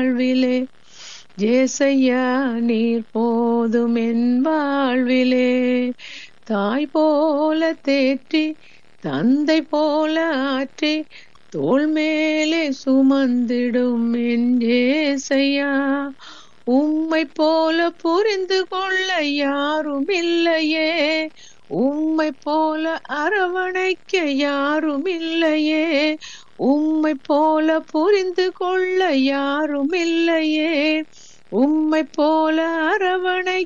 வாழ்விலே ஜேசையா நீர் போதும் என் வாழ்விலே தாய் போல தேற்றி தந்தை போல ஆற்றி தோள் மேலே சுமந்திடும் என் ஜேசையா உம்மை போல புரிந்து கொள்ள யாரும் இல்லையே உம்மை போல அரவணைக்க யாரும் இல்லையே உம்மை போல புரிந்து கொள்ள யாரும் இல்லையே உம்மை போல அரவணை